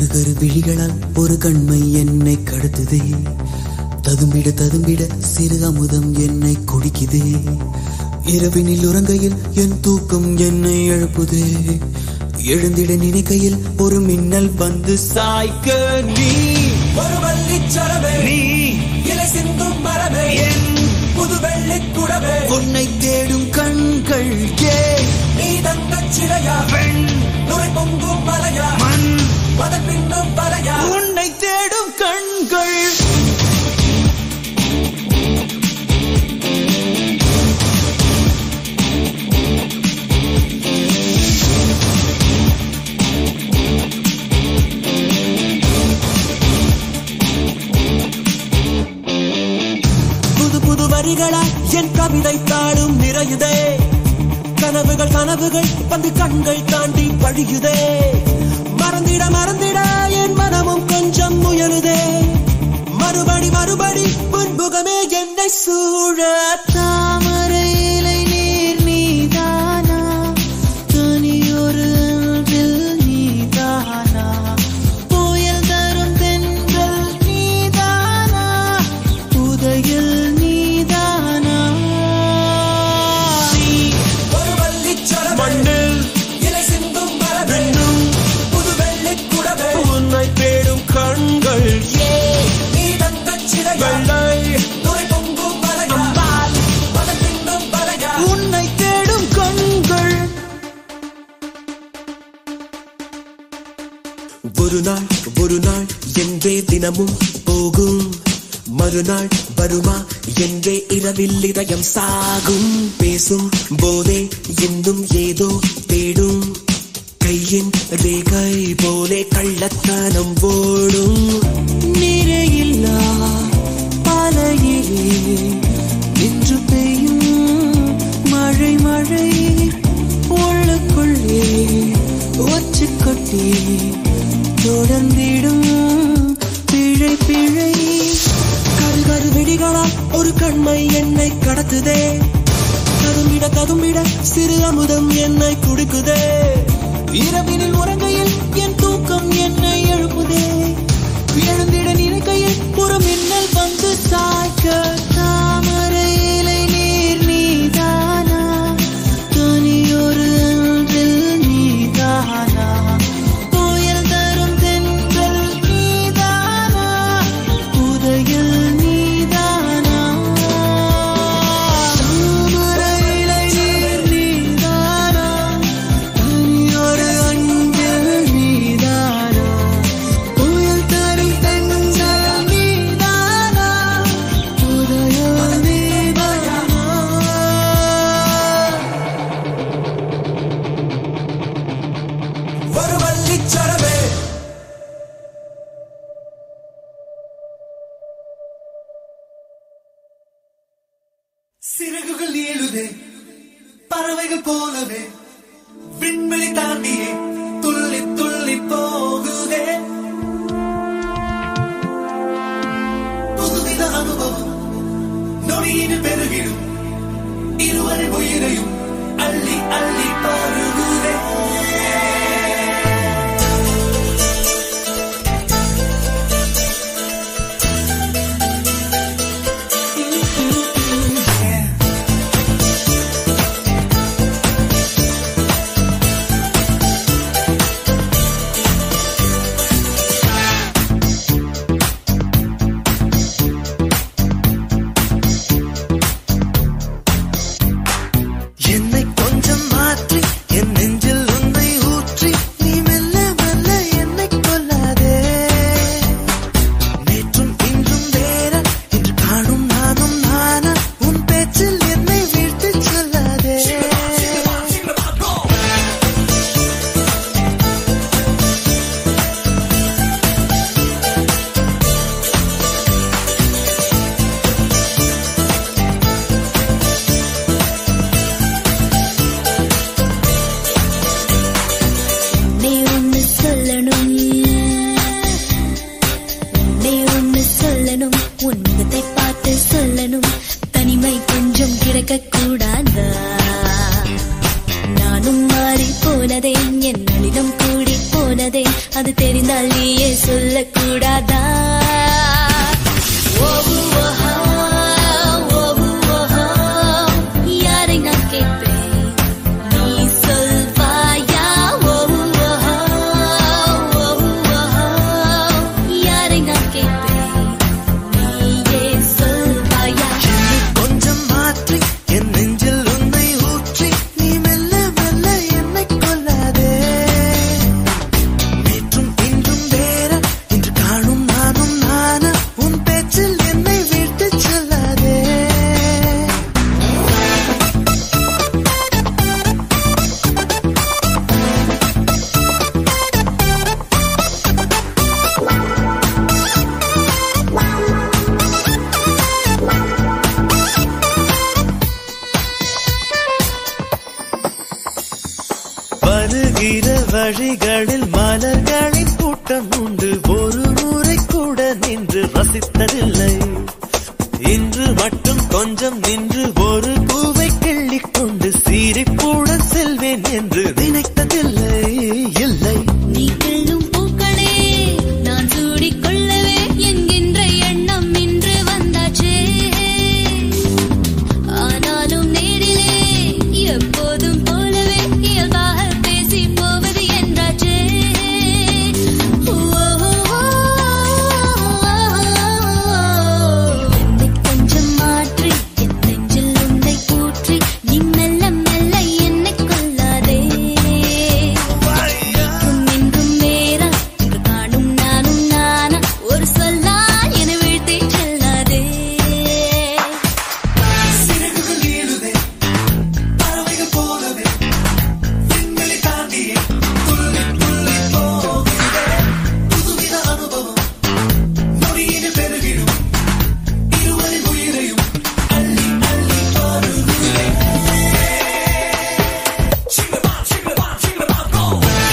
கரு விழிகளால் ஒரு கண்மை என்னை கடத்துதே ததும்பிட ததும்பிட சிறு அமுதம் என்னை குடிக்குதே இரவினில் உறங்கையில் என் தூக்கம் என்னை எழுப்புதே எழுந்திட நினைக்கையில் ஒரு மின்னல் வந்து சாய்க்க நீ ஒரு வள்ளிச்சரவே நீ இலை சிந்தும் மரமே என் புது வெள்ளிக் குடவே உன்னை தேடும் கண்கள் ஏ நீ தங்கச் சிலையா பெண் நுரை பொங்கும் மலையா மண் மதன் பின்னும் பலையா உன்னை தேடும் கண்கள் புது புது வரிகளால் என் கவிதை தாளும் நிறையுதே கனவுகள் கனவுகள் வந்து கண்கள் தாண்டி பழியுதே மறந்திட மறந்திட என் மனமும் கொஞ்சம் முயலுதே மறுபடி மறுபடி முன்புகமே என்னை சூழ தாமரை இலை நீர் நீதானா தனியொரு அன்றில் நீதானா புயல் தரும் தென்றல் நீதானா புதையல் நீதானா நீ ஒரு வள்ளிச்சரவே மண்ணில் இலை சிந்தும் மரமே என்னும் புது வெள்ளிக் குடவே உன்னை தேடும் கண்கள் ஏ நீ தங்கச் சிலையா வெள்ளை நுரை பொங்கும் மலையா அம்பாள் மதன் பின்னும் பலையா உன்னை தேடும் கண்கள் ஒரு நாள் ஒரு நாள் என்றே தினமும் போகும் மறுநாள் வருமா என்றே இரவில் இதயம் சாகும் பேசும் போதே இன்னும் ஏதோ தேடும் கையின் ரேகை போலே கள்ளத்தனம் ஓடும் நீரே இல்லா பாலையிலே நின்று பெய்யும் மழை மழை உள்ளுக்குள்ளே ஒச்சு கொட்டி தொடர்ந்திடும் பிழை பிழை கருகரு வெடிகளால் ஒரு கண்மை என்னை கடத்துதே கதும்பிட கதும்பிட சிறு அமுதம் என்னை குடிக்குதே இரவினில் உறங்கையில் என் தூக்கம் என்னை எழுப்புதே எழுந்திட நினைக்கையில் ஒரு மின்னல் வந்து சாய்க்க தாமரை இலை நீர் நீதானா தனியொரு அன்றில் நீதானா புயல் தரும் தென்றல் நீதானா புதையல் நீதானா தாமரை இலை நீர் நீதானா தனியொரு அன்றில் நீதானா புயல் தரும் தென்றல் நீதானா புதையல் நீதானா ஒரு வள்ளிச்சரவே சிறகுகள் ஏழுதே பறவைகள் போலவே விண்வெளி தாண்டியே துள்ளி துள்ளி போகுதே புதுவித அனுபவம் நொடியின் பெருகிடும் இருவரின் உயிரையும் அள்ளி அள்ளி பருகுதே என்னை கொஞ்சம் மாற்றி என் நெஞ்சில் உன்னை ஊற்றி நீ மெல்ல மெல்ல என்னை கொல்லாதே நேற்றும் இன்றும் வேற இன்று காணும் நானும் நானா உன் பேச்சில் என்னை வீழ்த்திச் சொல்லாதே நீ ஒன்னு சொல்லணும் நீ ஒன்னு சொல்லணும் உன் முகத்தை பார்த்து சொல்லணும் தனிமை கொஞ்சம் கிடைக்க கூடாதா நானும் மாறி போனதே என் நளினம் கூடி போனதே அது தெரிந்தால் நீயே சொல்லக்கூடாதா ஓஹு ஓஹா, ஓஹு ஓஹா, யாரை நான் கேட்பேன் நீ சொல்வாயா ஓஹு ஓஹா, ஓஹு ஓஹா, யாரை நான் கேட்பேன் நீயே சொல்வாயா கொஞ்சம் மாற்றி என் நெஞ்சில் உன்னை ஊற்றி நீ மெல்ல மெல்ல என்னை கொல்லாதே நேற்றும் இன்றும் வேற இன்று காணும் நானும் நானா உன் பேச்சில் என்னை விட்டு செல்லாதே வருகிற வழிகளில் மலர்களின் கூட்டம் உண்டு ஒரு முறை கூட நின்று ரசித்ததில்லை இன்று மட்டும் கொஞ்சம் நின்று ஒரு பூவை கிள்ளிக் கொண்டு சீரிப்புடன் செல்வேன் என்று நினைத்ததில்லை இல்லை நீ கிள்ளும் பூக்களே நான் சூடிக் கொள்ளவே என்கின்ற எண்ணம் இன்று வந்தாச்சே ஆனாலும் நேரிலே எப்போதும் போலவே இயல்பாக பேசி போவது என்றாச்சே என்னை கொஞ்சம் மாற்றி என் நெஞ்சில் உன்னை கூற்றி நீ மெல்ல மெல்ல என்னை கொல்லாதே இன்றும் வேறா இன்று காணும் நானும் நானா ஒரு சொல்லா என வீழ்த்தி செல்லாதே சிறகுகள் நீளுதே பறவைகள் போலவே விண்வெளி தாண்டியே துள்ளி துள்ளி போகுதே புதுவித அனுபவம் நொடியினில் பெருகிடும் இருவரின் உயிரையும் அள்ளி அள்ளி பாருகிறே சிங்கமா சிங்கமா சிங்கமா கோ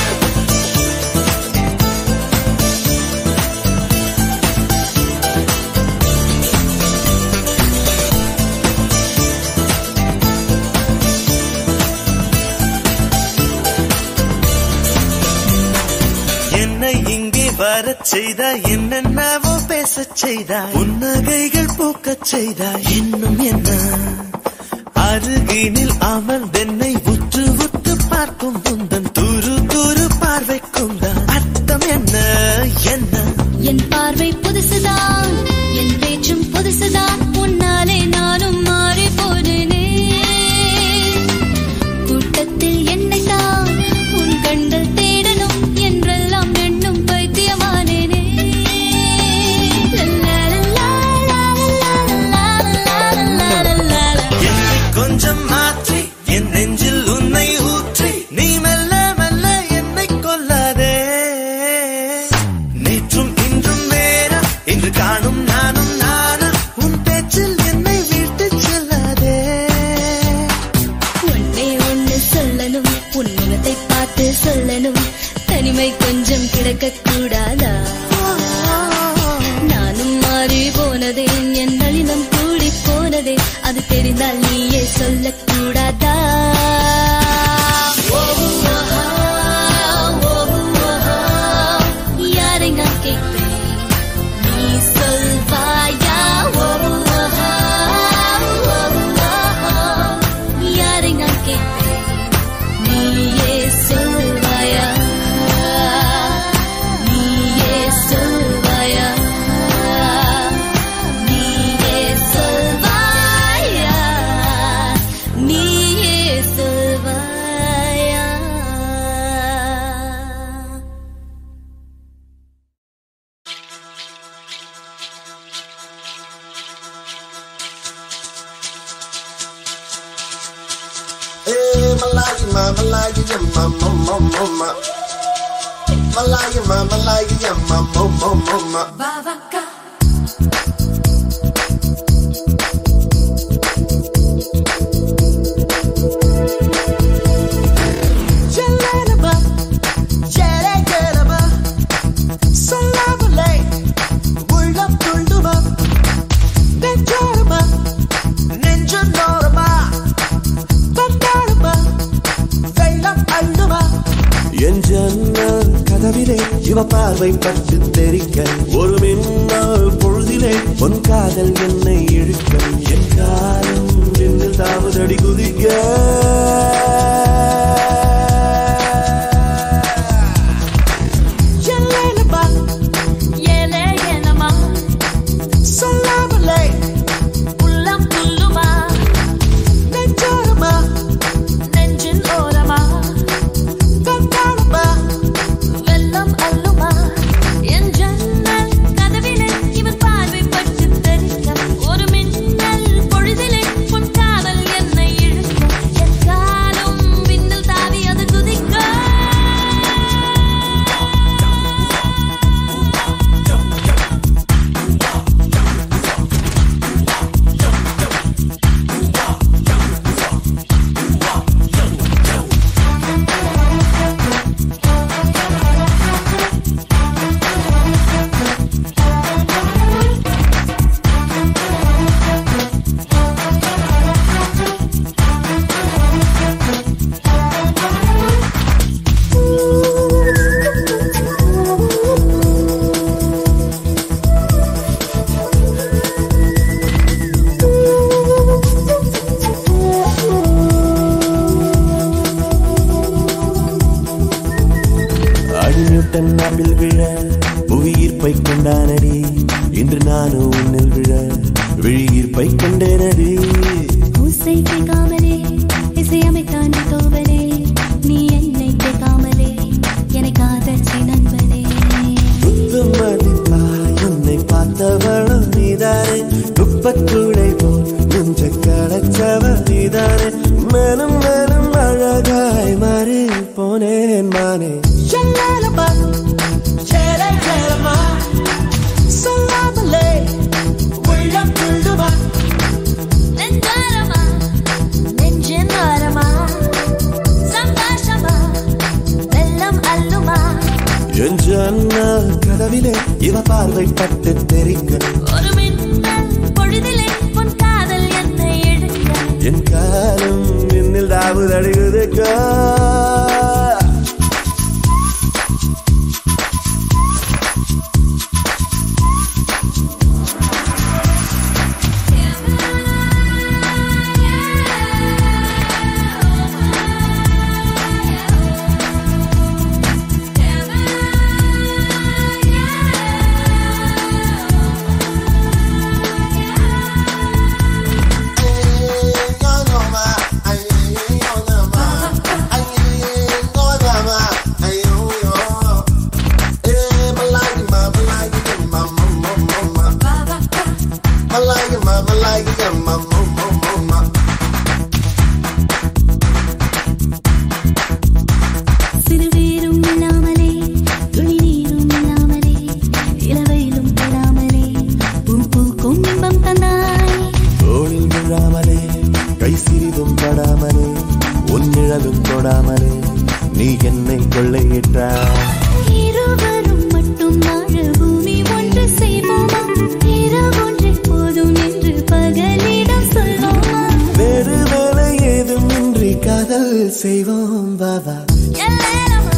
என்னை இங்கே வரச் செய்த என்னென்னவோ பேசச் செய்த புன்னகைகள் பூக்கச் செய்த இன்னும் என்ன அருகினில் அமர்ந்தென்னை உற்று உற்று பார்க்கும் முந்தன் துரு துரு பார்வைக்கும் தான் அர்த்தம் என்ன என்ன என் பார்வை புதுசுதான் என் பேச்சும் புதுசுதான் உன்னாலே நானும் மாறி போனேனே கூட்டத்தில் என்னை தான் உன் கண்கள் தேடணும் என்றெல்லாம் எண்ணும் பைத்தியமானேனே லல்லா, லல்லா, லல்லா, லல்லா, லல்லா, லல்லா, லல்லா. என்னை கொஞ்சம் மாற்றி என் நெஞ்சில் உன்னை ஊற்றி நீ மெல்ல மெல்ல என்னை கொல்லாதே நேற்றும் இன்றும் வேற இன்று காணும் நானும் நானா உன் பேச்சில் என்னை விட்டு செல்லாதே ஒன்னே ஒண்ணு சொல்லணும் உன் முகத்தை பார்த்து சொல்லணும் தனிமை கொஞ்சம் கிடக்க கூடாதா நானும் மாறி போனதே என் நளினம் கூடி போனதே அது தெரிந்தால் நீயே சொல்லக்கூடாதா ஓஹு ஓஹா, ஓஹு ஓஹா, யாரை நான் கேட்பேன் நீ சொல்வாயா ஓஹு ஓஹா, ஓஹு ஓஹா, யாரை நான் கேட்பேன் நீயே சொல்வாயா நீயே சொல்வாயா நீயே சொல்வாயா நீயே சொல்வாயா Hey, Malaya, ma, Malaya, yeah, ma, ma, ma, ma, ma. Malaya, ma, Malaya, yeah, ma, ma, ma, ma, ma. Jelenaba, jelegelaba, salamale, உள்ளம் துள்ளுமா, நெஞ்சோரமா, நெஞ்சம் நோரமா, கொண்டாடுமா, இவ பார்வை பட்டு தெரிக்க ஒரு மின்னல் பொழுதிலே பொன் காதல் என்னை இழுக்க என் காலம் விண்ணில் தாவதடி குதிக்க எல்லையிலப்பா, ஏலே ஏனமா சொல்லாமலே உள்ளம் துள்ளுமா நெஞ்சோரமா நெஞ்சின் ஓரமா கண்டாளமா வெள்ளம் அள்ளுமா என் ஜன்னல் கதவிலே இவன் பார்வை பட்டு தெரிக்க ஒரு மின்னல் பொழுதிலே உன் காதல் என்னை இழுக்க என் காலம் விண்ணில் தாவி அது குதிக்க அடிநியூட்டன் நாப்பில் விழ புவி ஈர்ப்பை கொண்டானடி இன்று நானும் உன்னில் விழ விழி ஈர்ப்பை கொண்டேனடி ஓசை கேட்காமலே இசையமைத்தான் தோவலே நீ என்னை கேட்காமலே என்னை காதச்சி நண்பனே குத்தும் மதிப்பா என்னை பார்த்தவளும் நீதானே குப்பக்கூடை போல் நெஞ்ச களைச்சவ நீதானே மேலும் மேலும் அழகாய் மாறி போனேன் மானே செல்லாலமா சேலை சேலமா சொல்லாமலே உள்ளம் துள்ளுமா நெஞ்சாரமா நெஞ்சின் ஓரமா சந்தோஷமா வெள்ளம் அள்ளுமா என் ஜன்னல் கதவிலே இவ பார்வை பட்டு தெரிக்க ஒரு மின்னல் பொழுதிலே உன் காதல் என்னை எடுக்க என் காலம் இன்னில் தாவு தடுகுதுக்கா சிறு வீரும் இல்லாமலே துளி நீரும் இல்லாமலே இளவையிலும் பெறாமலே பூ பூக்கும் இன்பம் தந்தாய் தோளில் விழாமலே கை சிறிதும் படாமலே உன் நிழலும் தொடாமலே நீ என்னை கொள்ளையிட்டாய் இருவரும் மட்டும் வாழ பூமி ஒன்று செய்வோமா இரவொன்றே போதும் என்று பகலிடம் சொல்வோமா வேறு வேலை ஏதுமின்றி காதல் செய்வோம் பாபா எல்லேரமா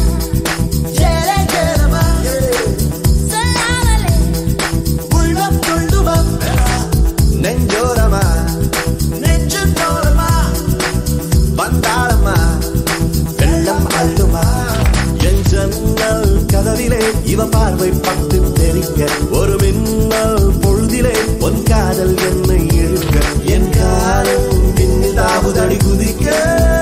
சொல்லாமலே உள்ளம் துள்ளுமா நெஞ்சோரமா நெஞ்சோரமா வந்தாளமா வெள்ளம் அள்ளுமா என் ஜன்னல் கதவிலே இவ பார்வை பட்டு தெரிக்க ஒரு மின்னல் பொழுதிலே பொன் காதல் என்னை இழுக்க என் காலம் பின்னில் தாவுதடி குதிக்க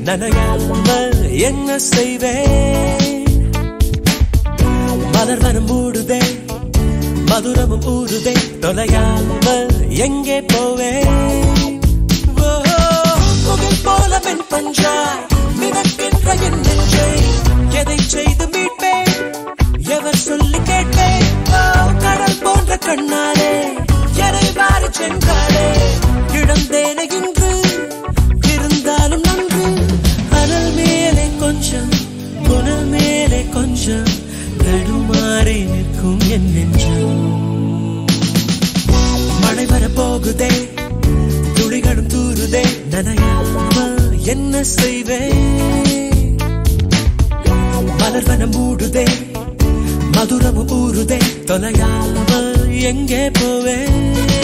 நனையாமல் என்ன செய்வேன் மலர் வனம் மூடுதே மதுரமும் ஊறுதே தொலையாமல் எங்கே போவேன் ஓ, முகில் போல மென் பஞ்சாய் மிதக்கின்ற என் நெஞ்சை எதை செய்து மீட்பேன் எவர் சொல்லி கேட்பேன் ஓ, கடல் போன்ற கண்ணாலே எதை வாரி சென்றாலே இழந்தேன இன்று இருந்தாலும் நன்று அனல் மேலே கொஞ்சம் புனல் மேலே கொஞ்சம் நடுமாறி நிற்கும் என் நெஞ்சம் மழை வர போகுதே துளிகளும் தூருதே நனையாமல் என்ன செய்வேன் மலர்வனம் மூடுதே மதுரமும் ஊறுதே தொலையாமல் எங்கே போவேன்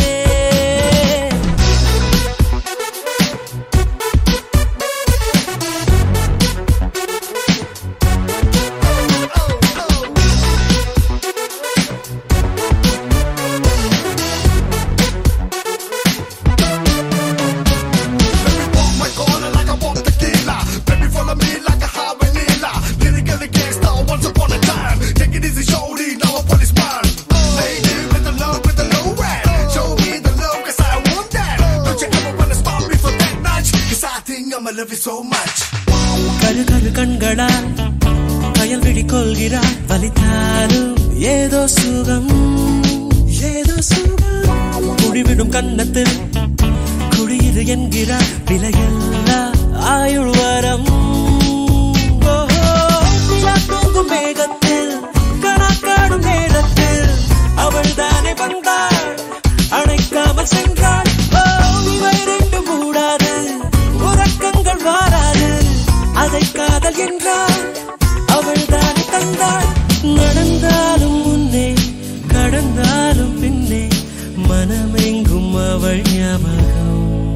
walk my corner like I walk tequila. Baby, follow me like a high vanilla. Lyrically gangsta once upon a time. Take it easy, shorty, now a policeman. Lady with the love, with the low rap. Show me the love, cause I want that. Don't you ever wanna stop me for that notch? Cause I think I'ma love you so much. கரு கரு கண்களால் கயல் விழி கொள்கிறார் வலித்தாலும் ஏதோ சுகம் ஏதோ சுகம் குடிவிடும் கன்னத்தில் குடியிரு என்கிறார் விலையில்லா ஆயுள் வரம் ஓஹோ, நிலா தூங்கும் மேகத்தில் கணக்காடும் நேரத்தில் அவள் தானே வந்தாள் அணைக்காமல் சென்றாள் ஓ, இவை ரெண்டு மூடாது உறக்கங்கள் வாராது அதை காதல் என்றாள் அவள் தானே தந்தாள் நடந்தாலும் முன்னே கடந்தாலும் பின்னே மனமெங்கும் அவள் ஞாபகம்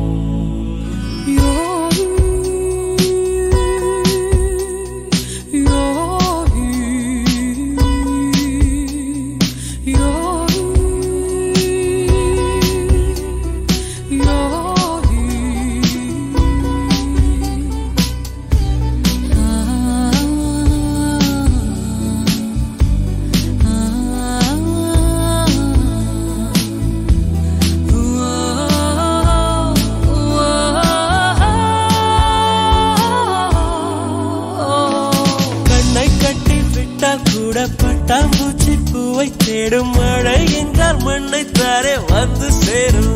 கண்ணை கட்டி விட்டால் கூட பட்டாம்பூச்சி பூவை தேடும் மழை என்றால் மண்ணை தாரே வந்து சேரும்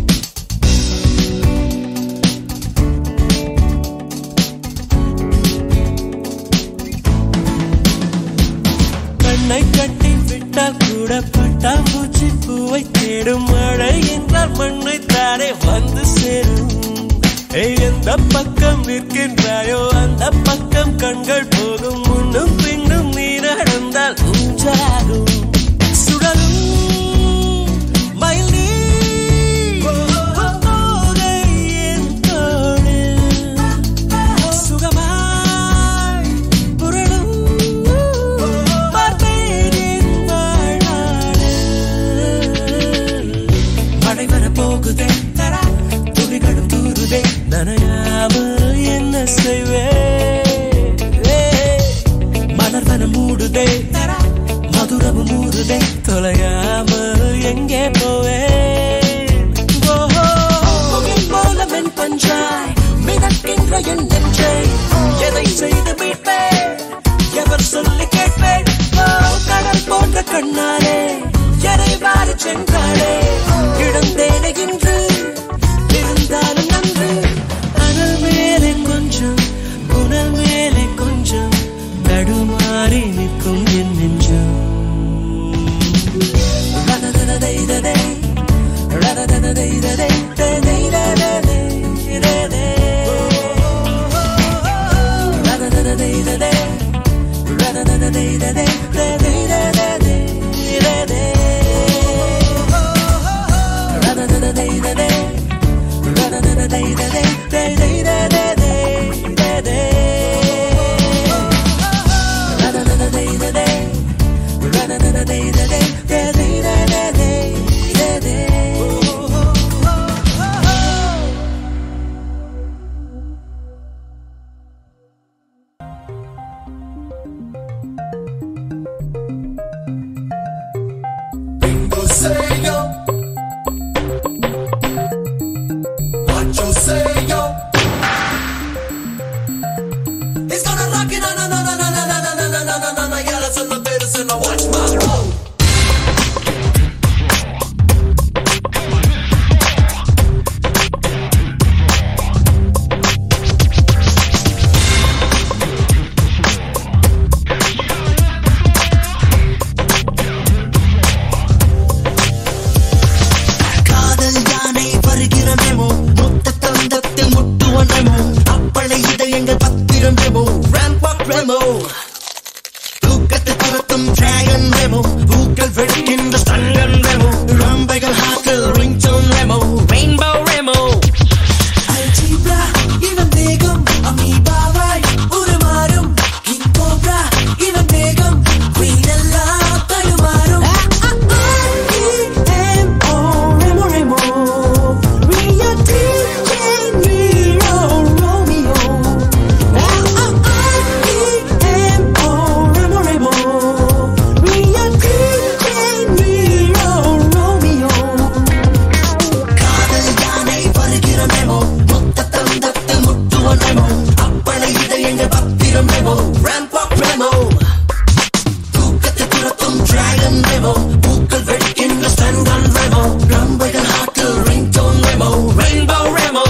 கண்ணை கட்டி விட்டால் கூட பட்டாம்பூச்சி பூவை தேடும் மழை என்றால் மண்ணை தாரே வந்து சேரும் ஏய், எந்த பக்கம் நிற்கின்றாயோ அந்த பக்கம் கண்கள் போகும் முன்னும் பின்னும் நீ நடந்தால் ஊஞ்சாகும் சுடலும் மயில் நீ போதை என் தோளில் சுகமாய் புரளும் பார்த்தேன் வாழ்நாளில் மழை வர போகுதே தரா துளிகளும் தூருதே நனையாமல் என்ன செய்வே மலர் வனம் மூடுதே தரா மதுரமும் மூடுதே தொலையாமல் எங்கே போவேன் ஓஹோ, முகில் போல மென் பஞ்சாய் மிதக்கின்ற என் நெஞ்சை எதை செய்து மீட்பேன் எவர் சொல்லி கேட்பேன் ஓ, கடல் போன்ற கண்ணாலே எதை வாரி சென்றாளே இழந்தேனே இன்று இருந்தாலும் நன்று அனல் மேலே கொஞ்சம் புனல் மேலே கொஞ்சம் நடுமாறி நிற்கும் என் நெஞ்சம் ரததததைததை, ரததததைததை, ததைதததை, ததை. ரததததைததை, ரததததைததை, ததைதததை, ததை. ரததததைததை, ரததததைததை, ததைதததை, ததை. ரததததைததை, ரததததைததை, ததைதததை, ததை. say, yo? What you say, yo? It's gonna rock it, na na na na na na na na na na na na na. Yeah, that's in the better, so now watch my roll. காதல் யானை வருகிற memo மொத்த தந்தத்தில் முட்டுவ நெமோ apply இதயங்கள் பத்திரம் ரெமோ ரேம்பாக் ரெமோ தூக்கத்தை துரத்தும் dragon Remo பூக்கள் வெடிக்கின்ற ஸ்டங்கன் ரெமோ ரம்பைகள் ஹாக்கல் ringtone Remo rainbow Remo algebra இவன் வேகம் அமீபாவாய் உருமாறும் கிங் கோப்ரா இவன் வேகம் குயின் எல்லாம் தடுமாறும் காதல் யானை வருகிற மெமோ மொத்த தந்தத்தில் முட்டுவ நெமோ அப்பளை இதயங்கள் பத்திரம் ரெமோ ரேம்பாக் ரெமோ தூக்கத்தை துரத்தும் டிராகன் ரெமோ பூக்கள் வெடிக்கின்ற ஸ்டங்கன் ரெமோ ரம்பைகள் ஹாட்டில் ringtone Remo rainbow Remo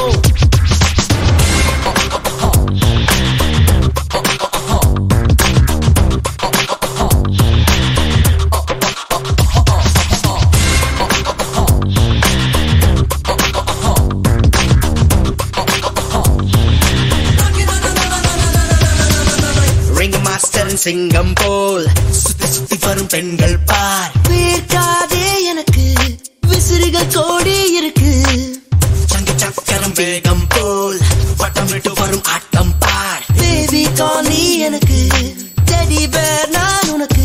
ring master சிங்கம் போல் சுத்தி சுத்தி வரும் பெண்கள் பார் வேர்க்காதே எனக்கு விசிறிகள் கோடி இருக்கு சங்கு சக்கரம் வேகம் போல் வட்டம் விட்டு வரும் ஆட்டம் பார் பேபி காலி எனக்கு டெடி பேர் நான் உனக்கு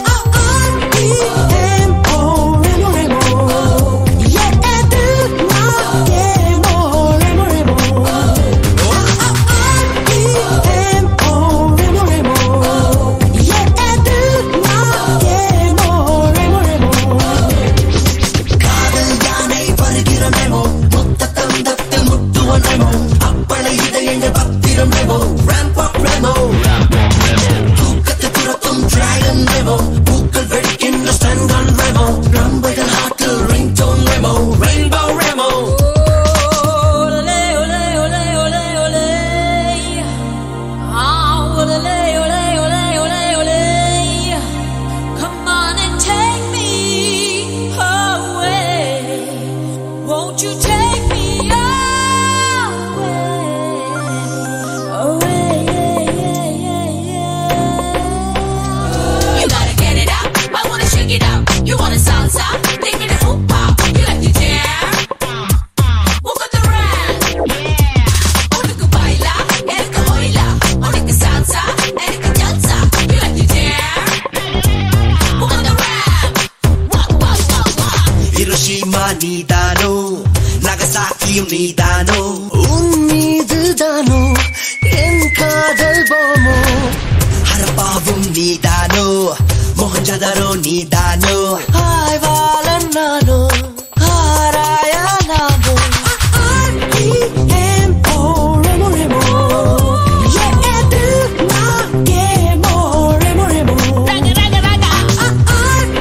காதல் யானை வருகிற மெமோ மொத்த தந்தத்தில் முட்டுவ நெமோ அப்பளை இதயங்கள் பத்திரம் ரெமோ ரேம்பாக் ரெமோ தூக்கத்தை துரத்தும் டிராகன் ரெமோ பூக்கள் வெடிக்கின்ற ஸ்டங்கன் ரெமோ ரம்பைகள் ஹாட்டில் ringtone Remo rainbow Remo Ole, ole, ole, ole, ole. Ah, ole, ole, ole, ole, ole. Come on and take me away. Won't you take me away? Away, yeah, yeah, yeah, yeah. You gotta get it up. I wanna shake it up. You wanna salsa? Take me to hoop pop. You like to dare? Walk on the run. உனக்கு baila, எனக்கு oila. உனக்கு salsa, எனக்கு salsa. You like to dare? Walk on the run. Walk, walk, walk, walk. Hiroshima நீதானோ நகசாக்கியும் நீதானோ உன் மீதுதானோ என் காதல் போமோ ஹரப்பாவும் நீதானோ மோகஞ்சதரோ நீதானோ ஆய்வாளன் நானோ ஆராயா நானோ Raga, raga, raga.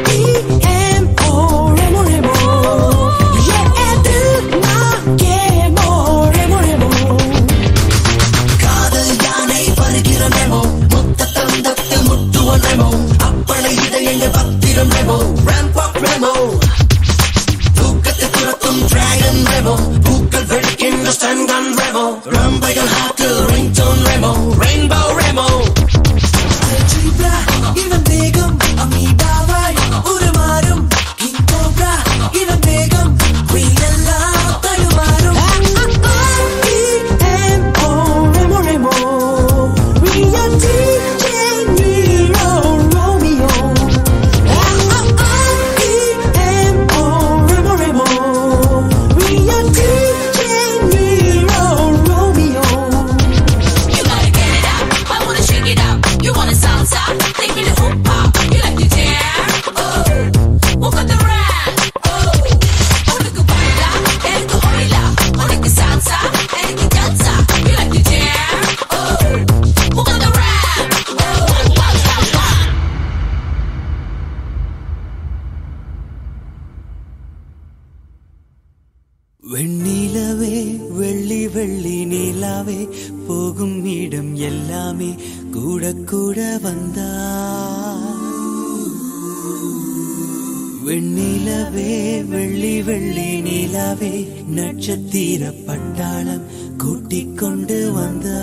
காதல் யானை வருகிற மெமோ மொத்த தந்தத்தில் முட்டுவ நெமோ அப்பளை இதயங்கள் பத்திரம் ரெமோ ரேம்பாக் ரெமோ தூக்கத்தை துரத்தும் டிராகன் ரெமோ பூக்கள் வெடிக்கின்ற ஸ்டங்கன் ரெமோ ரம்பைகள் ஹாட்டில் ringtone Remo rainbow Remo algebra இவன் வேகம் அமீபாவாய் உருமாறும் கிங் கோப்ரா இவன் வேகம் குயின் எல்லாம் தடுமாறும் Romeo வெண்ணிலவே வெள்ளி வெள்ளி நிலாவே போகும் இடம் எல்லாமே கூட கூட வந்தா வெண்ணிலவே வெள்ளி வெள்ளி நிலாவே நட்சத்திர பட்டாளம் கூட்டிக் கொண்டு வந்தா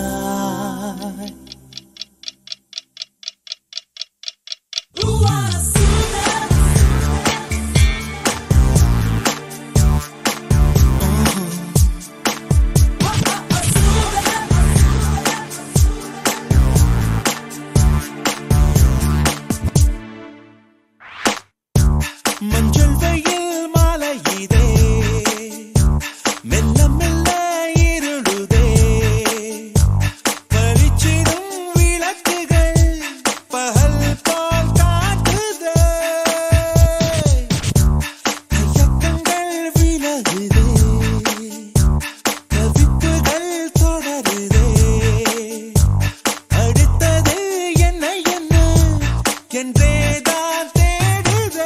மஞ்சள் வெயில் மாலை இதே மெல்ல மெல்ல இருளுதே பளிச்சிடும் விளக்குகள் பகல் போல் காட்டுதே தயக்கங்கள் விலகுதே கவிப்புகள் தொடருதே அடுத்தது என்ன என்ன என்றேதான் தேடுதே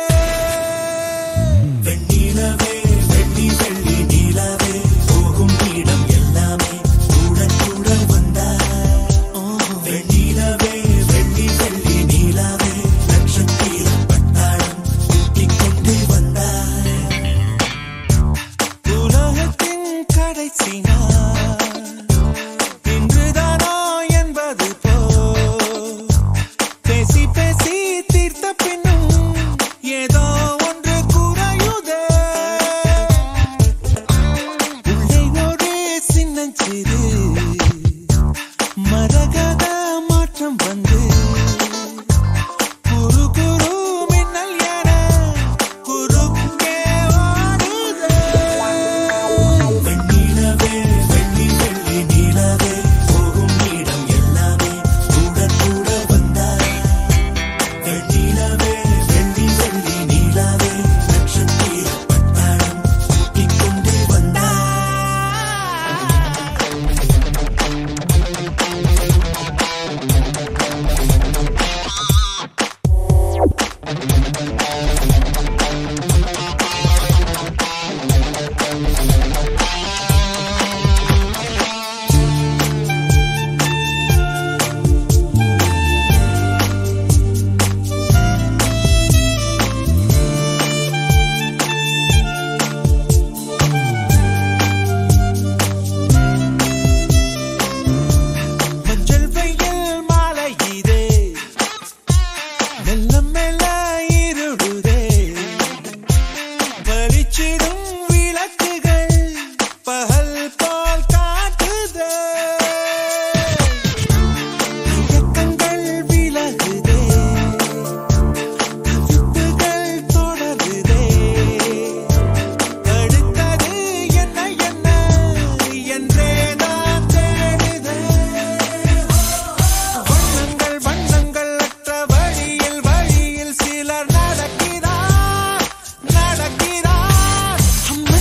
வெண்ணிலவே வெள்ளி வெள்ளி நிலவே போகும் இடம் எல்லாமே கூட கூட வந்தா வெண்ணிலவே வெள்ளி வெள்ளி நிலவே நட்சத்திர பட்டாளம் கூட்டிக் கொண்டு வந்தா உலகத்தின் கடைசி நாள் இன்றுதானோ என்பது போ பேசி பேசி தீர்த்த பின்னும் ஏதோ ஒன்று குறையுதே உள்ளே ஒரு சின்னஞ்சிறு மரகத மாற்றம் வந்து குரு குரு மின்னல் என குறுக்கே வாடுதே வெண்ணிலவே வெள்ளி வெள்ளி நிலவே போகும் இடம் எல்லாமே கூட கூட வந்தா வெண்ணிலவே வெள்ளி வெள்ளி நிலவே நட்சத்திர பட்டாளம் கூட்டிக் கொண்டு வந்தா மஞ்சள் வெயில் மாலை இதே மெல்ல மெல்ல இருடுதே பளிச்சிடும் விளக்குகள் பகல் போல் காட்டுதே தயக்கங்கள் விலகுதே கவிப்புகள் தொடருதே அடுத்தது என்ன என்ன என்றே நான் தேடுதே வண்ணங்கள் வண்ணங்கள் அற்ற வழியில் வழியில் சிலர் நடக்கிறார் நடக்கிறார் அம்மா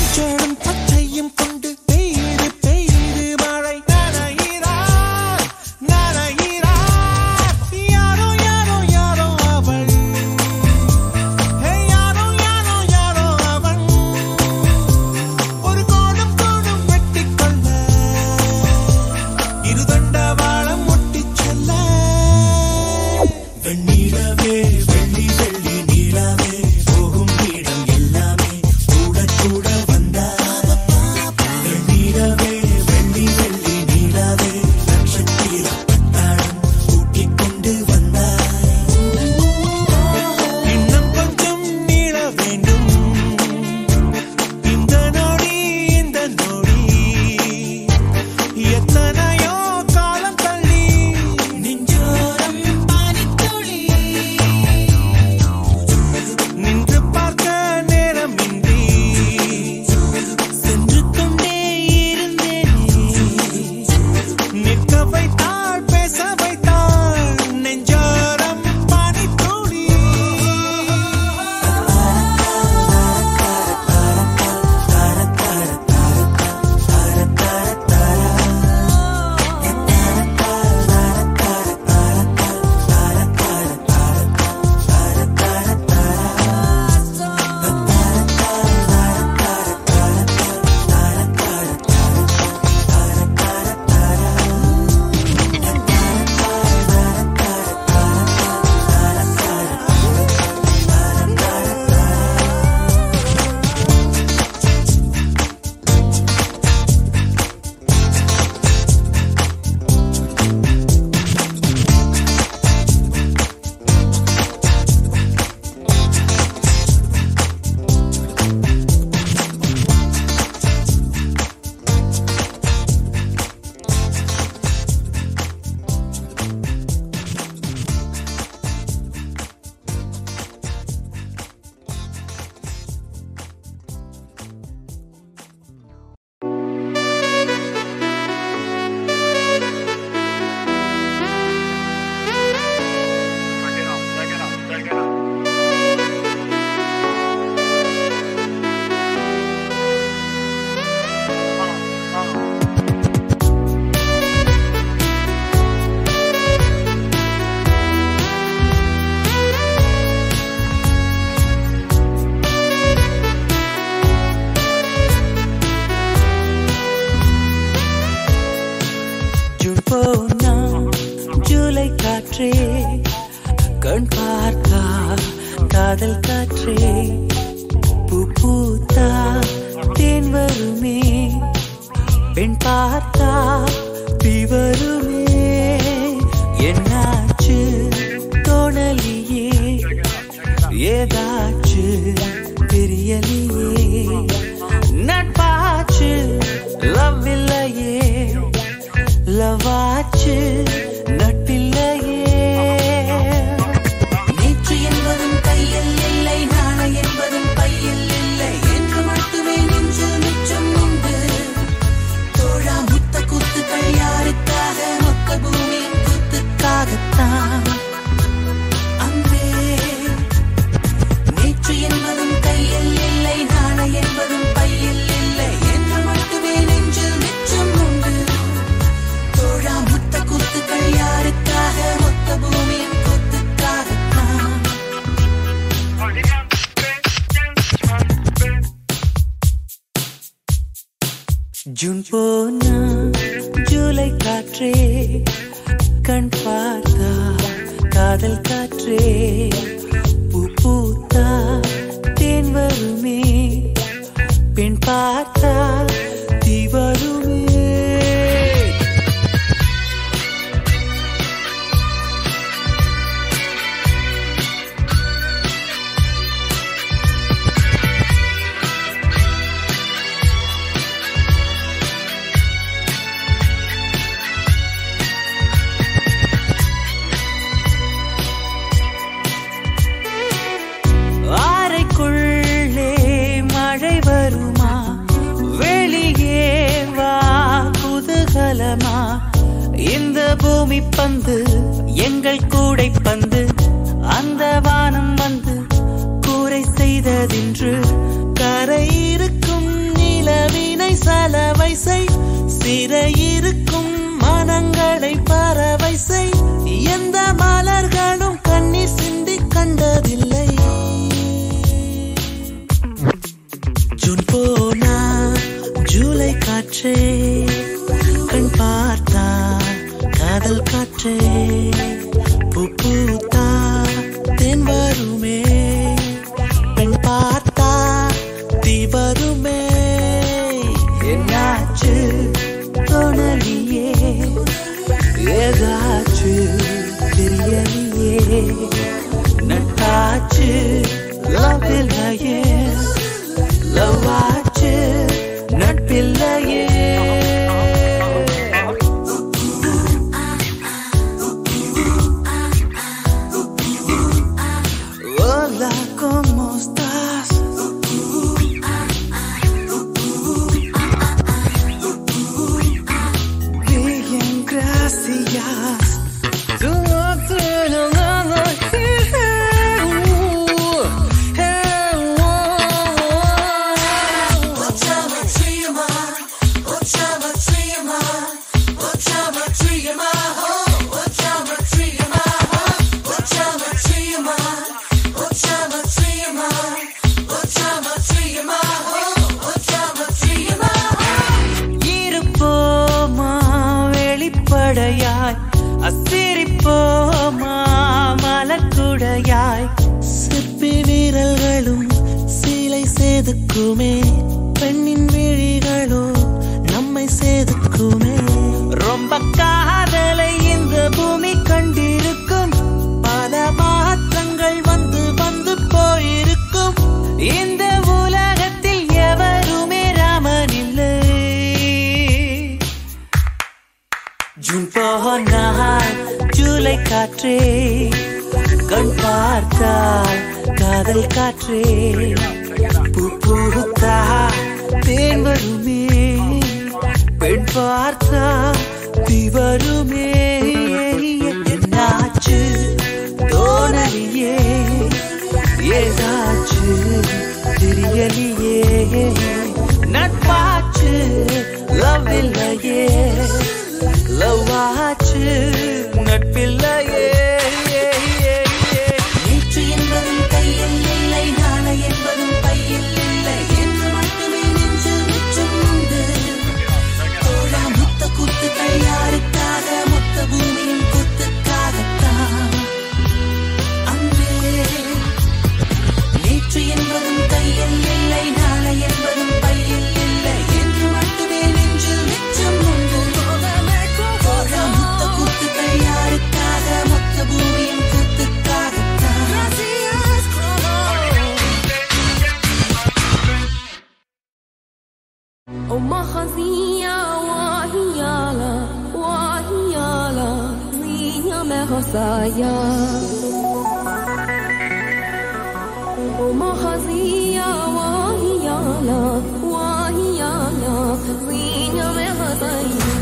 பூத்தா தேன் வருமே பெண் பார்த்தா தீ வருமே என்னாச்சு தோணலியே ஏதாச்சு தெரியலையே நட்பாச்சு லவ் இல்லையே லவாச்சு நட்பில்லையே நேற்று என்பதும் கையில் இல்லை நாளை என்பதும் பையில் இல்லை என்று மட்டுமே நெஞ்சில் மிச்சம் உண்டு தோழா முத்த குத்துக்கள் யாருக்காக மொத்த பூமியின் குத்துக்காகத்தான் அன்பே நேற்று என்பதும் கையில் இல்லை நாளை என்பதும் பையில் இல்லை என்று மட்டுமே நெஞ்சில் மிச்சம் உண்டு தோழா முத்த குத்துக்கள் யாருக்காக மொத்த பூமியின் குத்துக்காகத்தான் ஜூன் போனா ஜூலை காற்றே கண் பார்த்தா காதல் காற்றே பூ பூத்தா தேன் வருமே பெண் பார்த்தா தீ வருமே அறைக்குள்ளே மழை வருமா வெளியே வா குதூகலமா இந்த பூமி பந்து எங்கள் கூடை பந்து அந்த வானம் வந்து கூரை செய்ததென்று கரை இருக்கும் நிலவினை சலவை செய் சிறையிருக்கும் மனங்களை பறவை செய் எந்த மலர்களும் கண்ணீர் சிந்தி கண்டதில்லை ஜூன் போனா ஜூலை காற்றே கண் பார்த்தா காதல் காற்றே பூ பூத்தா தென் வருமே பெண் பார்த்தா தீ வருமே என்னாச்சு தோணலியே ஏதாச்சு தெரியலையே நட்டாச்சு லவ் இல்லையே லவாச்சு நட்பில்லையே Hola, ¿cómo estás? Bien, gracias. Tú no tienes nada que இருப்போமா வெளிப்படையாய் அசிரிப்போமா மலக்குடையாய் சிற்பி வீரல்களும் சீலை சேதுக்குமே பெண்ணின் விழிகளோ நம்மை சேதுக்குமே ரொம்ப காதலை இந்த பூமி கண்டிருக்கும் பல மாற்றங்கள் வந்து வந்து போயிருக்கும் இந்த உலகத்தில் எவருமே ராமன் இல்லை ஜூன் போனால் ஜூலை காற்றே கண் பார்த்தால் காதல் காற்றே பூ பூத்தா தேன் வருமே பெண் பார்த்தா தீ வருமே என்னாச்சு தோணலியே ஏதாச்சு தெரியலையே நட்பாச்சு லவ் இல்லையே லவ் ஆச்சு நட்பில்லையே நேற்று என்பதும் கையில் இல்லை நாளை என்பதும் பையில் இல்லை என்று மட்டுமே நெஞ்சில் மிச்சம் உண்டு தோழா முத்த குத்துக்கள் யாருக்காக மொத்த பூமியின் குத்துக்காகத்தான் அன்பே நேற்று என்பதும் கையில் இல்லை ومخزية وهيالا وهيالا زينة مهصايا ومخزية وهيالا وهيالا زينة مهصايا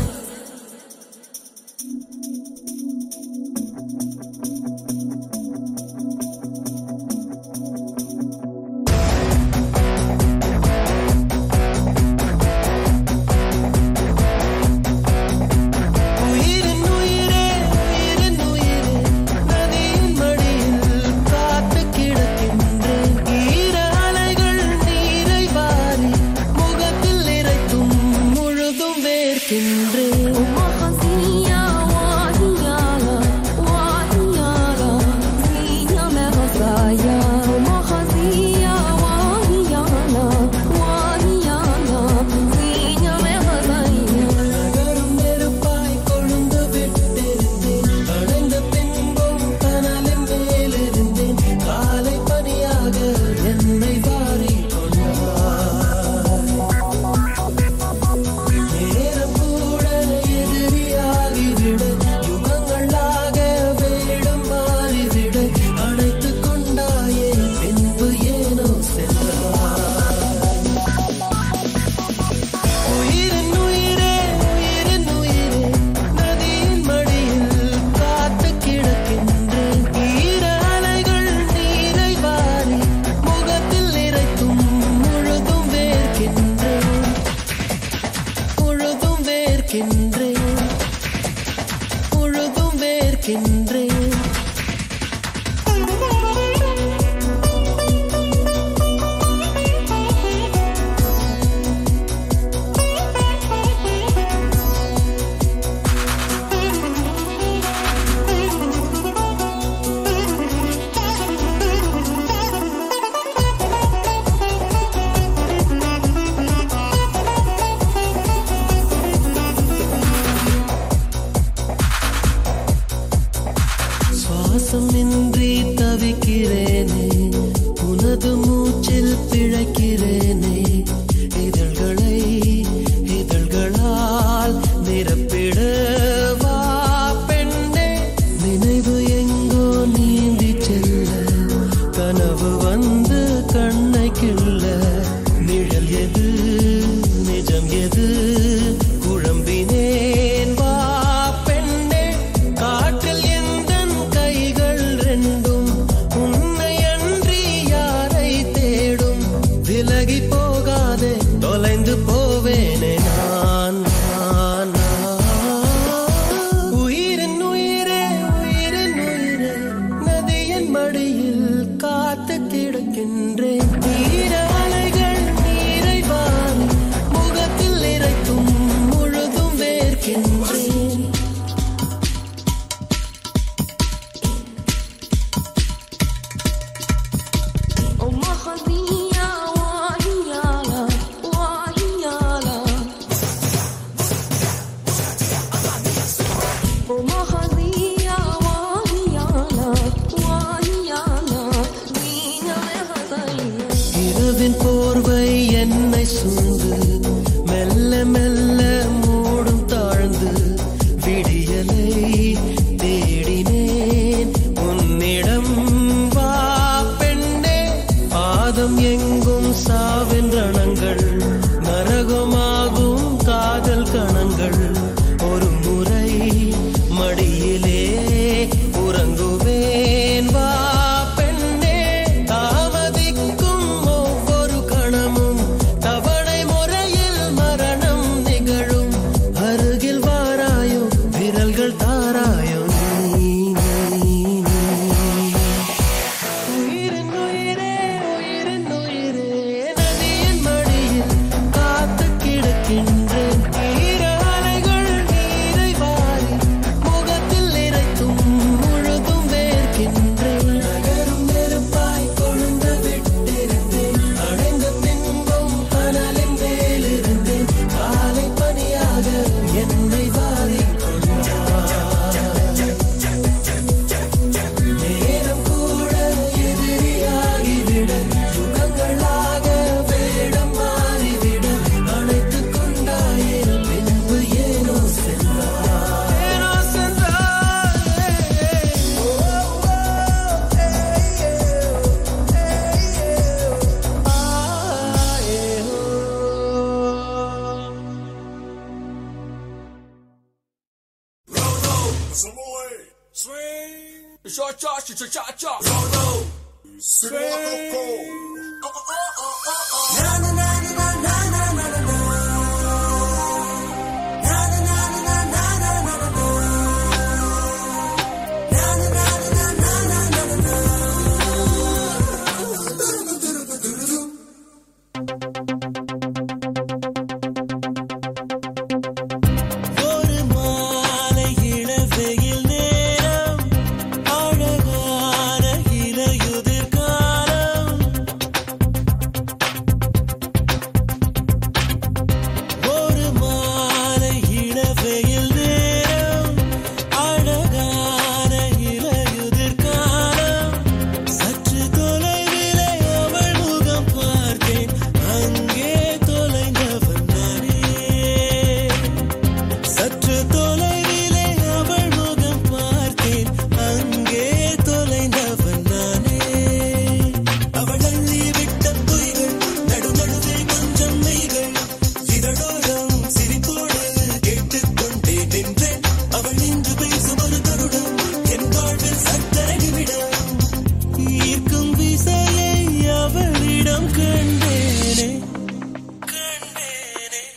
உயிரின் உயிரே உயிரின் உயிரே நதியின் மடியில் காத்து கிடக்கின்றேன் ஈர அலைகள் நீரை வாரி முகத்தில் இறைத்தும் முழுதும் வேர்க்கின்றேன் ومخزية وهيالا وهيالا زينة مهصايا ومخزية وهيالا وهيالا زينة مهصايا நகரும் நெருப்பாய் கொழுந்து விட்டிருந்தேன் அடைந்த பின்பும் கனலின் மேலிருந்தேன் காலை பனியாக என்னை வாரி கொண்டார் நேரம் கூட எதிரியாகிவிட யுகங்களாக வேடம் மாறிவிட அணைத்துக் கொண்டாயே பின்பு ஏனோ சென்றார் உயிரின் உயிரே உயிரின் உயிரே நதியின் மடியில் காத்து கிடக்கின்றேன் ஈர அலைகள் நீரை வாரி முகத்தில் இறைத்தும் முழுதும் வேர்க்கின்றேன் முழுதும் வேர்க்கின்றேன் முழுதும் வேர்க்கின்றேன் சுவாசமின்றி தவிக்கிறேனே உனது மூச்சில் பிழைக்கிறேனே இதழ்களை இதழ்களால் நிரப்பிட வா பெண்ணே நினைவு எங்கோ நீந்தி செல்ல கனவு வந்து கண்ணை கிள்ள நிழல் எது நிஜம் எது குழம்பினேன் வா பெண்ணே காற்றில் எந்தன் கைகள் ரெண்டும் உன்னை அன்றி யாரை தேடும் விலகி போகாதே தொலைந்து போவேனே நான் நான், நான். உயிரின் உயிரே உயிரின் உயிரே நதியின் மடியில் காத்து கிடக்கின்றேன் நீர அலைகள் நீரை வாரி முகத்தில் இறைத்தும் முழுதும் வேர்க்கின்றேன் ومخزية وهيالا وهيالا ومخزية وهيالا وهيالا زينة مهصايا இரவின் போர்வை என்னை சூழ்ந்து மெல்ல மெல்ல மூடும் தாழ்ந்து விடியலை தேடினேன் உன்னிடம் வா பெண்ணே பாதம் எங்கும் சாவின் ரணங்கள் நரகமாகும் காதல் கணங்கள் ஒரு முறை மடியிலே உறங்குவேன் வா பெண்ணே தாமதிக்கும் ஒவ்வொரு கணமும் தவணை ஒரு மாலை இளவெயில் நேரம் அழகான இலையுதிர் காலம் ஒரு மாலை இளவெயில் நேரம் அழகான இலையுதிர் காலம் சற்று தொலைவிலே அவள் முகம் பார்த்தேன் அங்கே தொலைந்தவன் நானே சற்று தொலைவிலே அவள் முகம் பார்த்தேன் அங்கே தொலைந்தவன் நானே அவள் அள்ளி விட்ட பொய்கள் நடு நடுவே கொஞ்சம் மெய்கள் இதழோரம் சிரிப்போடு கேட்டுக்கொண்டே நின்றேன் அவள் நின்று பேசும் ஒரு தருடம் என் வாழ்வில் சற்றரை நிமிடம் ஈர்க்கும் விசையை அவளிடம் கண்டேனே கண்டேனே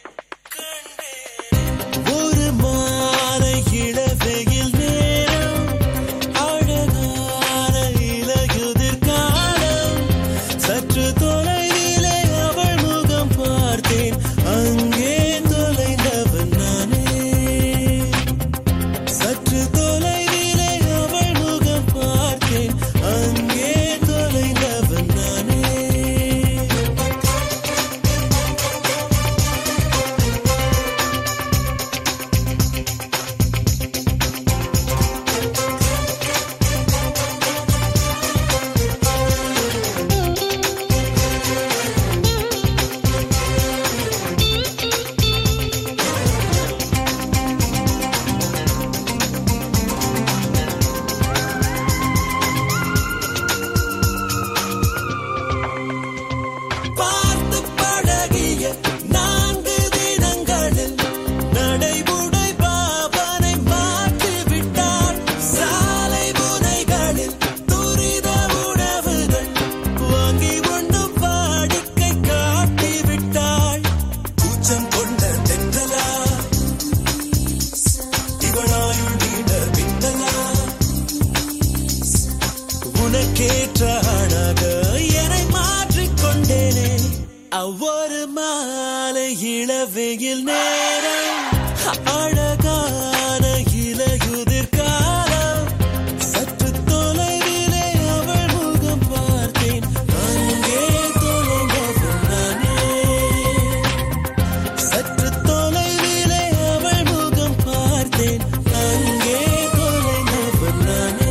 ஒரு மாலை இளவெயில் நேரம் அழகான இலையுதிர் காலம் சற்று தொலைவிலே அவள் முகம் பார்த்தேன் அங்கே தொலைந்தவன் நானே சற்று தொலைவிலே அவள் முகம் பார்த்தேன் அங்கே தொலைந்தவன் நானே பார்த்து பழகிய நான்கு தினங்களில் நடைமுறை பாவனை மாற்றி விட்டார் சாலை முனைகளில் துரித உணவுகள் வாங்கி உண்ணும் வாடிக்கை காட்டி விட்டாள் கூச்சம் கொண்ட தென்றலா இவனாயுள் நீண்ட பின்னலா உனக்கேற்ற அழக என்னை மாற்றிக் கொண்டேனே அவ்வொரு மாலை இளவெயில் நேரம் அழகான இலையுதிர் காலம் சற்று தொலைவிலே அவள் முகம் பார்த்தேன் அங்கே தொலைந்தவன் நானே சற்று தொலைவிலே அவள் முகம் பார்த்தேன் அங்கே தொலைந்தவன் நானே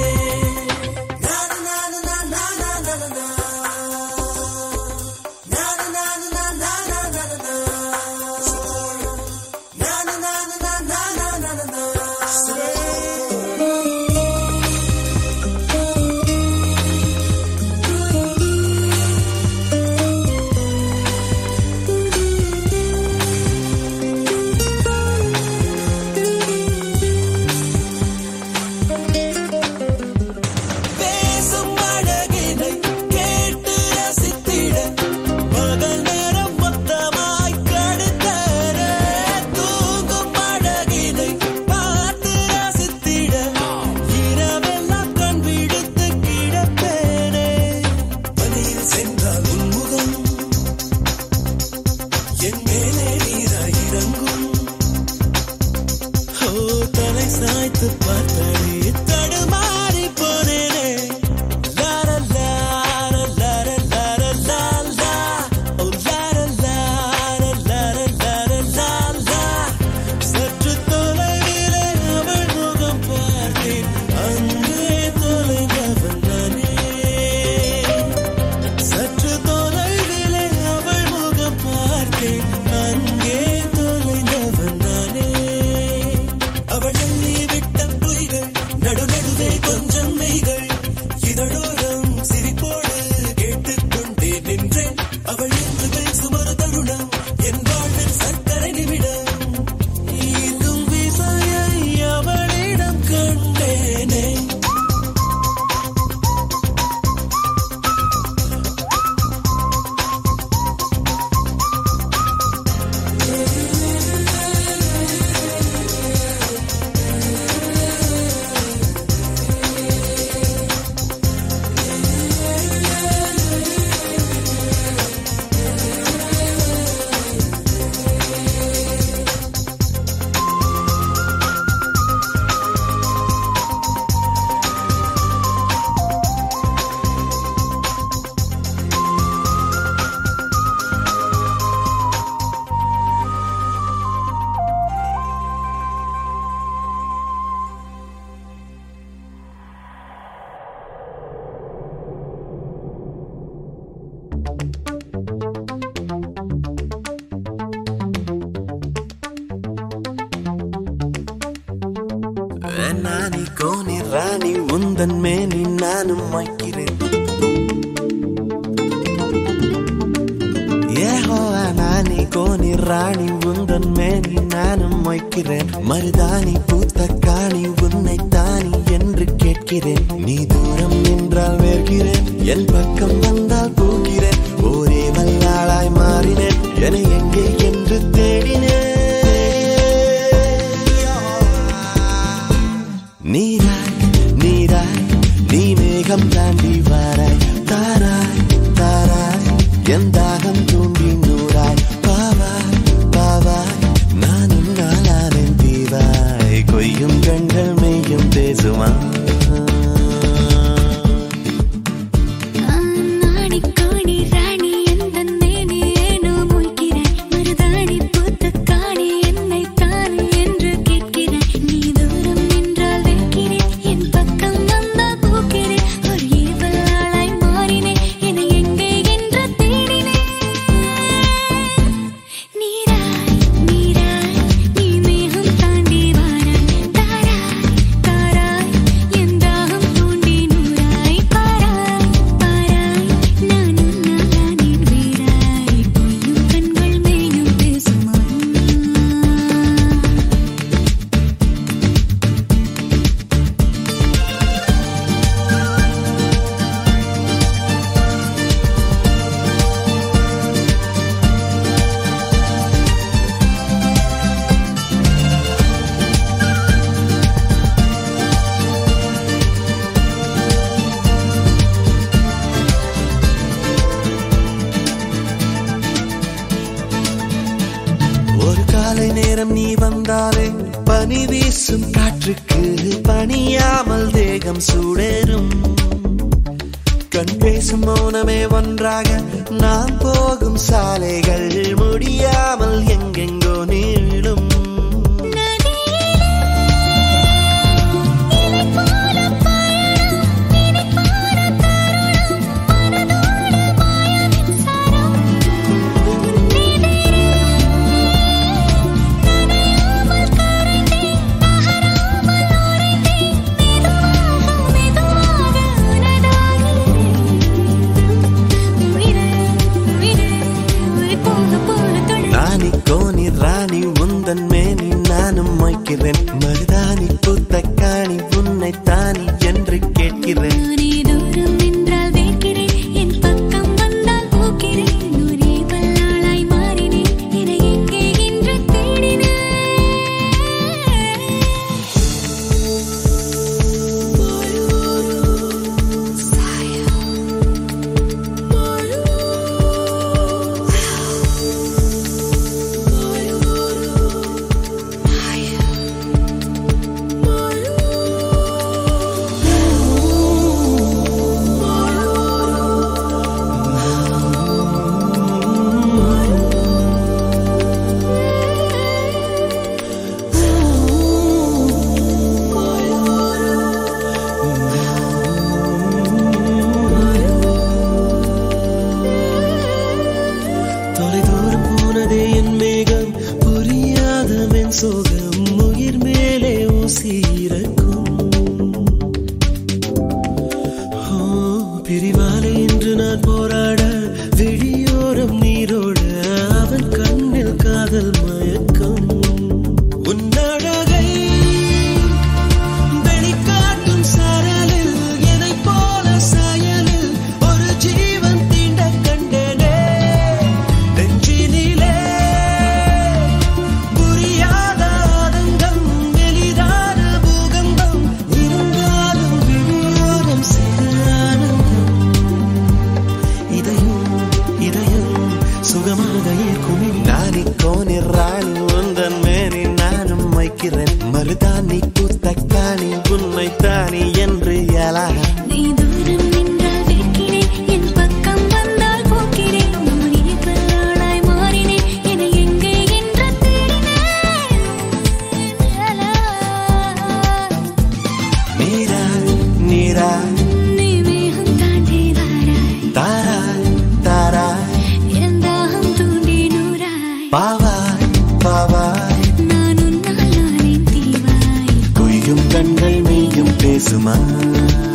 பேசும் அழகினை கேட்டு ரசித்திட பகல் நேரம் மொத்தமாய் கடுத்தர தூங்கும் அழகினை பார்த்து ரசித்திட இரவெல்லாம் கண் விடுத்து கிடப்பேனே பனியில் சென்றால் உன்முகம் என் மேலே நீராய் இறங்கும் ஓ தலை சாய்த்து பார்த்தாலே தடுமாறி போனேனே லார லார லார லார லாலா ஓ லார லார லார லார லாலா சற்று தொலைவிலே அவள் முகம் பார்த்தேன் அங்கே தொலைந்தவன் நானே சற்று தொலைவிலே அவள் முகம் பார்த்தேன் அங்கே தொலைந்தவன் நானே அவள் அள்ளி விட்ட பொய்கள் நானி கோனி ராணி உந்தன் மேனி நானும் வைக்கிறேன் ஏஹோவா நானி கோனி ராணி உந்தன் மேனி நானும் வைக்கிறேன் மருதாணி பூத்த காணி உன்னை தானி என்று கேட்கிறேன் நீ தூரம் நின்றால் வேர்கிறேன் என் பக்கம் வந்தால் போகிறேன் ஒரே வல்லாளாய் மாறினேன் என எங்கே என்று தேடினேன் நீராய் நீராய் நீ மேகம் தாண்டி வாராய் தாராய் தாராய் என் தாகம் தூண்டி நூறாய் பாவாய் பாவாய் நானும் நாளானேன் தீவாய் கொய்யும் கண்கள் மெய்யும் பேசுமா நாணி காணி ராணி எந்தன் மேனி ஏனோ மொய்கிறாய் மருதாணி பூத்த காணி என்னை தானே என்று கேட்கிறாய் நீ தூரம் நின்றால் வைக்கிறேன் என் பக்கம் வந்தால் போக்கிறேன் ஒரு ஏவலாளாய் மாறினேன் என எங்கே என்று தேடினேன் நீராய் நீராய் நீ மேகம் தாண்டி வாராய் தாராய் தாராய் என் தாகம் தூண்டி நூறாய் பாராய் பாராய் நானும் நாளானேன் வீராய் பொய்யும் கண்கள் மேயும் பேசுமா ஒரு காலை நேரம் நீ வந்தாலே பனி வீசும் காற்றுக்கு பணியாமல் தேகம் சூடேறும் கண் பேசும் மௌனமே ஒன்றாக நாம் போகும் சாலைகள் முடியாமல் எங்கெங்கோ நீளும் நானி கோனி ராணி உந்தன் மேனி நானும் மொய்க்கிறேன் மருதாணி பூத்த காணி உன்னை தானி என்று கேட்கிறேன் நானே தூரம் நின்றால் வேர்க்கிறேன் என் பக்கம் வந்தால் போக்கிறேன் ஒரே வல்லாளாய் மாறினேன் என எங்கே என்று தேடினேன் தொலைதூரம் போனதே என் மேகம் புரியாத மென் சோகம் உயிர் மேலே ஊசி இறக்கும் ஓ, பிரிவாலே இன்று நான் போராட விழியோரம் நீரோட அவன் கண்ணில் காதல் மயக்கம் உன்னழகை வெளிக்காட்டும் சாரலில் என்னைப் போல சாயலில் ஒரு ஜீவன் தீண்ட கண்டேனே நெஞ்சினிலே புரியாத ஆனந்தம் எளிதான பூகம்பம் இருந்தாலும் விழியோரம் சிறு ஆனந்தம் இதயம் இதயம் சுகமாக ஏற்குமே நானி கோனி ராணி உந்தன் மேனி நானும் வைக்கிறேன் மருதாணி பூத்த காணி உன்னை தானி என்று எழாக நீ தூரம் நின்றால் வேர்க்கிறேன் என் பக்கம் வந்தால் போக்கிறேன் ஒரே வல்லாளாய் மாறினேன் என எங்கே என்று தேடினேன் நீராய் நீராய் நீ மேகம் தாண்டி வாராய் தாராய் தாராய் என் தாகம் தூண்டி நூறாய் பாவாய் பாவாய் நான் உன்னால் நானே தீவாய் குய்யும் கண்கள் பேசுமா